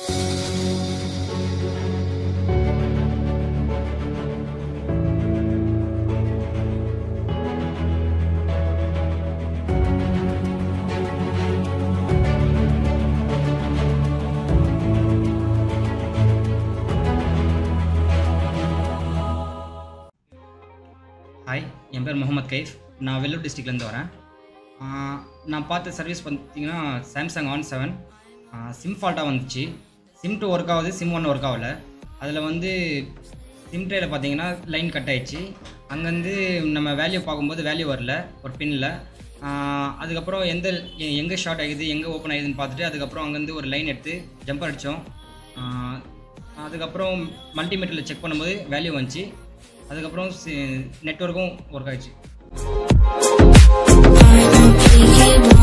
hi என் பேர் முகமது கைஃப் நான் வெள்ளூர் டிஸ்ட்ரிக்ட்லேருந்து வரேன் ஆஹ் நான் பார்த்த சர்வீஸ் பார்த்தீங்கன்னா சாம்சங் ஆன் செவன் சிம் ஃபால்ட்டாக வந்துச்சு சிம் டூ ஒர்க் ஆகுது சிம் ஒன் ஒர்க் ஆகல அதில் வந்து சிம் ட்ரேயில் பார்த்தீங்கன்னா லைன் கட் ஆயிடுச்சு அங்கேருந்து நம்ம வேல்யூ பார்க்கும்போது வேல்யூ வரல ஒரு பின்னில் அதுக்கப்புறம் எந்த எ- எங்கே ஷார்ட் ஆகுது எங்கே ஓப்பன் ஆகுதுன்னு பார்த்துட்டு அதுக்கப்புறம் அங்கேருந்து ஒரு லைன் எடுத்து ஜம்பர் அடித்தோம் அதுக்கப்புறம் மல்டிமீட்டரில் செக் பண்ணும்போது வேல்யூ வந்துச்சு அதுக்கப்புறம் நெட்ஒர்க்கும் ஒர்க் ஆயிடுச்சு I don't think it